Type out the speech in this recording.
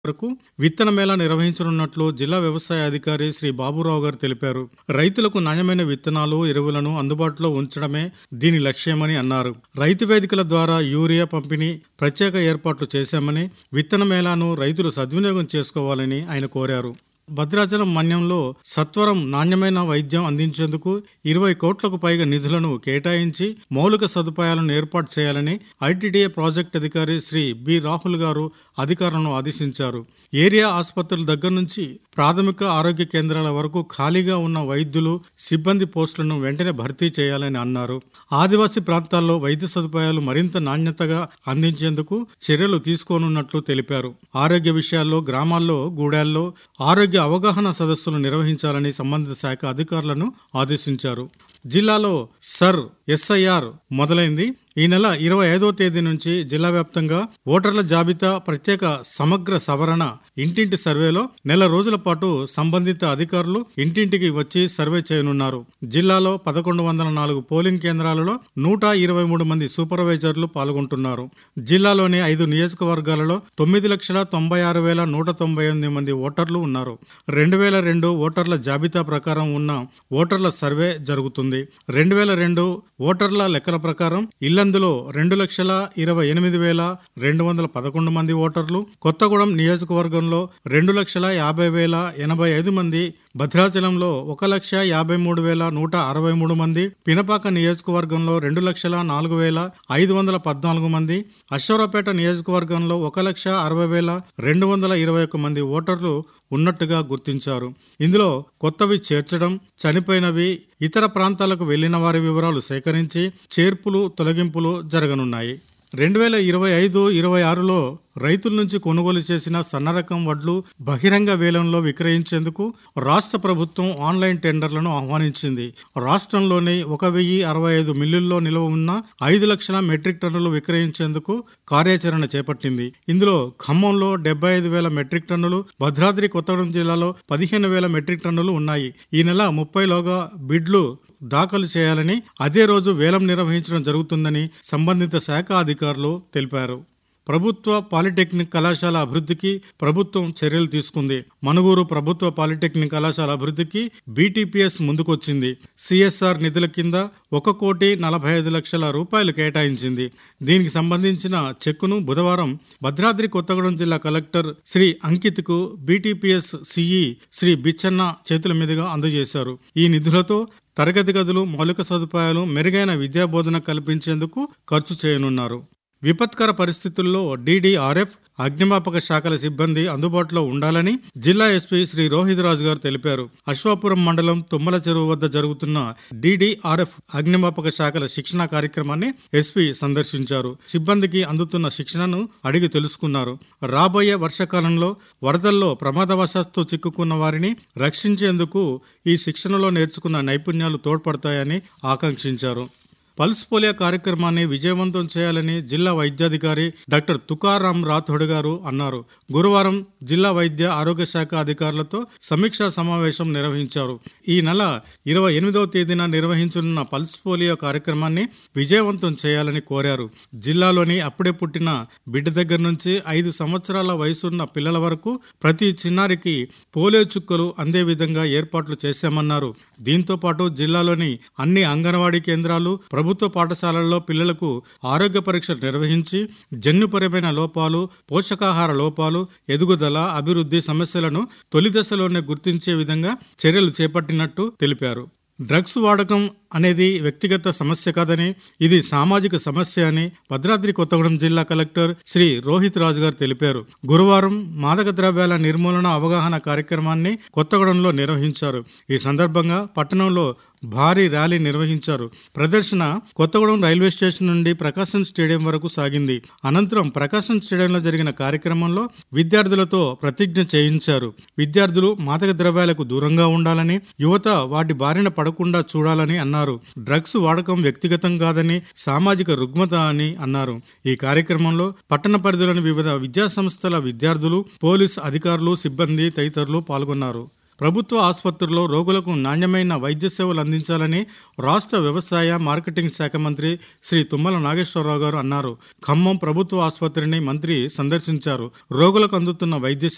వరకు విత్తన మేళా నిర్వహించనున్నట్లు జిల్లా వ్యవసాయ అధికారి శ్రీ బాబురావు గారు తెలిపారు రైతులకు నాణ్యమైన విత్తనాలు ఎరువులను అందుబాటులో ఉంచడమే దీని లక్ష్యమని అన్నారు రైతు వేదికల ద్వారా యూరియా పంపిణీ ప్రత్యేక ఏర్పాట్లు చేశామని విత్తన మేళాను రైతులు సద్వినియోగం చేసుకోవాలని ఆయన కోరారు భద్రాచలం మన్యంలో సత్వరం నాణ్యమైన వైద్యం అందించేందుకు ఇరవై కోట్లకు పైగా నిధులను కేటాయించి మౌలిక సదుపాయాలను ఏర్పాటు చేయాలని ఐటీడీఏ ప్రాజెక్ట్ అధికారి శ్రీ బి రాహుల్ గారు అధికారులను ఆదేశించారు ఏరియా ఆసుపత్రుల దగ్గర నుంచి ప్రాథమిక ఆరోగ్య కేంద్రాల వరకు ఖాళీగా ఉన్న వైద్యులు సిబ్బంది పోస్టులను వెంటనే భర్తీ చేయాలని అన్నారు ఆదివాసీ ప్రాంతాల్లో వైద్య సదుపాయాలు మరింత నాణ్యతగా అందించేందుకు చర్యలు తీసుకోనున్నట్లు తెలిపారు ఆరోగ్య విషయాల్లో గ్రామాల్లో గూడాల్లో ఆరోగ్య అవగాహన సదస్సులు నిర్వహించాలని సంబంధిత శాఖ అధికారులను ఆదేశించారు జిల్లాలో సర్ ఎస్ఐఆర్ మొదలైంది ఈ నెల ఇరవై ఐదో తేదీ నుంచి జిల్లా వ్యాప్తంగా ఓటర్ల జాబితా ప్రత్యేక సమగ్ర సవరణ ఇంటింటి సర్వేలో నెల రోజుల పాటు సంబంధిత అధికారులు ఇంటింటికి వచ్చి సర్వే చేయనున్నారు జిల్లాలో పదకొండు వందల నాలుగు పోలింగ్ కేంద్రాలలో నూట ఇరవై మూడు మంది సూపర్వైజర్లు పాల్గొంటున్నారు జిల్లాలోని ఐదు నియోజకవర్గాలలో తొమ్మిది లక్షల తొంభై ఆరు వేల నూట తొంభై ఎనిమిది మంది ఓటర్లు ఉన్నారు రెండు వేల రెండు ఓటర్ల జాబితా ప్రకారం ఉన్న ఓటర్ల సర్వే జరుగుతుంది రెండు వేల రెండు ఓటర్ల లెక్కల ప్రకారం ఇల్లందులో రెండు లక్షల ఇరవై ఎనిమిది వేల రెండు వందల పదకొండు మంది ఓటర్లు కొత్తగూడెం నియోజకవర్గంలో రెండు లక్షల యాభై వేల ఎనభై ఐదు మంది భద్రాచలంలో ఒక లక్ష యాభై మూడు వేల నూట అరవై మూడు మంది పినపాక నియోజకవర్గంలో రెండు లక్షల నాలుగు వేల ఐదు వందల పద్నాలుగు మంది అశ్వరాపేట నియోజకవర్గంలో ఒక లక్ష అరవై వేల రెండు వందల ఇరవై ఒక్క మంది ఓటర్లు ఉన్నట్టుగా గుర్తించారు ఇందులో కొత్తవి చేర్చడం చనిపోయినవి ఇతర ప్రాంతాలకు వెళ్లిన వారి వివరాలు సేకరించి చేర్పులు తొలగింపులు జరగనున్నాయి రెండు వేల ఇరవై ఐదు ఇరవై ఆరులో రైతుల నుంచి కొనుగోలు చేసిన సన్నరకం వడ్లు బహిరంగ వేలంలో విక్రయించేందుకు రాష్ట్ర ప్రభుత్వం ఆన్లైన్ టెండర్లను ఆహ్వానించింది రాష్ట్రంలోని ఒక వెయ్యి అరవై ఐదు మిల్లుల్లో నిల్వ ఉన్న ఐదు లక్షల మెట్రిక్ టన్నులు విక్రయించేందుకు కార్యాచరణ చేపట్టింది ఇందులో ఖమ్మంలో డెబ్బై ఐదు వేల మెట్రిక్ టన్నులు భద్రాద్రి కొత్తగూడెం జిల్లాలో పదిహేను వేల మెట్రిక్ టన్నులు ఉన్నాయి ఈ నెల ముప్పైలోగా బిడ్లు దాఖలు చేయాలని అదే రోజు వేలం నిర్వహించడం జరుగుతుందని సంబంధిత శాఖ అధికారులు తెలిపారు ప్రభుత్వ పాలిటెక్నిక్ కళాశాల అభివృద్ధికి ప్రభుత్వం చర్యలు తీసుకుంది మనుగూరు ప్రభుత్వ పాలిటెక్నిక్ కళాశాల అభివృద్ధికి బీటీపీఎస్ ముందుకొచ్చింది సిఎస్ఆర్ నిధుల కింద ఒక కోటి నలభై ఐదు లక్షల రూపాయలు కేటాయించింది దీనికి సంబంధించిన చెక్కును బుధవారం భద్రాద్రి కొత్తగూడెం జిల్లా కలెక్టర్ శ్రీ అంకిత్ కు బీటీపీఎస్ సిఈ శ్రీ బిచ్చన్న చేతుల మీదుగా అందజేశారు ఈ నిధులతో తరగతి గదులు మౌలిక సదుపాయాలు మెరుగైన విద్యాబోధన కల్పించేందుకు ఖర్చు చేయనున్నారు విపత్కర పరిస్థితుల్లో డీడీఆర్ఎఫ్ అగ్నిమాపక శాఖల సిబ్బంది అందుబాటులో ఉండాలని జిల్లా ఎస్పీ శ్రీ రోహిత్ రాజు గారు తెలిపారు అశ్వాపురం మండలం తుమ్మల చెరువు వద్ద జరుగుతున్న డీడీఆర్ఎఫ్ అగ్నిమాపక శాఖల శిక్షణ కార్యక్రమాన్ని ఎస్పీ సందర్శించారు సిబ్బందికి అందుతున్న శిక్షణను అడిగి తెలుసుకున్నారు రాబోయే వర్షాకాలంలో వరదల్లో ప్రమాదవశాత్తు చిక్కుకున్న వారిని రక్షించేందుకు ఈ శిక్షణలో నేర్చుకున్న నైపుణ్యాలు తోడ్పడతాయని ఆకాంక్షించారు పల్స్ పోలియో కార్యక్రమాన్ని విజయవంతం చేయాలని జిల్లా వైద్యాధికారి డాక్టర్ తుకారాం రాథోడ్ గారు అన్నారు గురువారం జిల్లా వైద్య ఆరోగ్య శాఖ అధికారులతో సమీక్షా సమావేశం నిర్వహించారు ఈ నెల ఇరవై ఎనిమిదవ తేదీన నిర్వహించనున్న పల్స్ పోలియో కార్యక్రమాన్ని విజయవంతం చేయాలని కోరారు జిల్లాలోని అప్పుడే పుట్టిన బిడ్డ దగ్గర నుంచి ఐదు సంవత్సరాల వయసున్న పిల్లల వరకు ప్రతి చిన్నారికి పోలియో చుక్కలు అందే విధంగా ఏర్పాట్లు చేశామన్నారు దీంతో పాటు జిల్లాలోని అన్ని అంగన్వాడీ కేంద్రాలు ప్రభుత్వ పాఠశాలల్లో పిల్లలకు ఆరోగ్య పరీక్షలు నిర్వహించి జన్యుపరమైన లోపాలు పోషకాహార లోపాలు ఎదుగుదల అభివృద్ధి సమస్యలను తొలి దశలోనే గుర్తించే విధంగా చర్యలు చేపట్టినట్టు తెలిపారు డ్రగ్స్ వాడకం అనేది వ్యక్తిగత సమస్య కాదని ఇది సామాజిక సమస్య అని భద్రాద్రి కొత్తగూడెం జిల్లా కలెక్టర్ శ్రీ రోహిత్ రాజు గారు తెలిపారు గురువారం మాదక ద్రవ్యాల నిర్మూలన అవగాహన కార్యక్రమాన్ని కొత్తగూడెంలో నిర్వహించారు ఈ సందర్భంగా పట్టణంలో భారీ ర్యాలీ నిర్వహించారు ప్రదర్శన కొత్తగూడెం రైల్వే స్టేషన్ నుండి ప్రకాశం స్టేడియం వరకు సాగింది అనంతరం ప్రకాశం స్టేడియంలో జరిగిన కార్యక్రమంలో విద్యార్థులతో ప్రతిజ్ఞ చేయించారు విద్యార్థులు మాదక ద్రవ్యాలకు దూరంగా ఉండాలని యువత వాటి బారిన పడకుండా చూడాలని అన్నారు డ్రగ్స్ వాడకం వ్యక్తిగతం కాదని సామాజిక రుగ్మత అని అన్నారు ఈ కార్యక్రమంలో పట్టణ పరిధిలోని వివిధ విద్యా సంస్థల విద్యార్థులు పోలీస్ అధికారులు సిబ్బంది తదితరులు పాల్గొన్నారు ప్రభుత్వ ఆసుపత్రుల్లో రోగులకు నాణ్యమైన వైద్య సేవలు అందించాలని రాష్ట్ర వ్యవసాయ మార్కెటింగ్ శాఖ మంత్రి శ్రీ తుమ్మల నాగేశ్వరరావు గారు అన్నారు ఖమ్మం ప్రభుత్వ ఆసుపత్రిని మంత్రి సందర్శించారు రోగులకు అందుతున్న వైద్య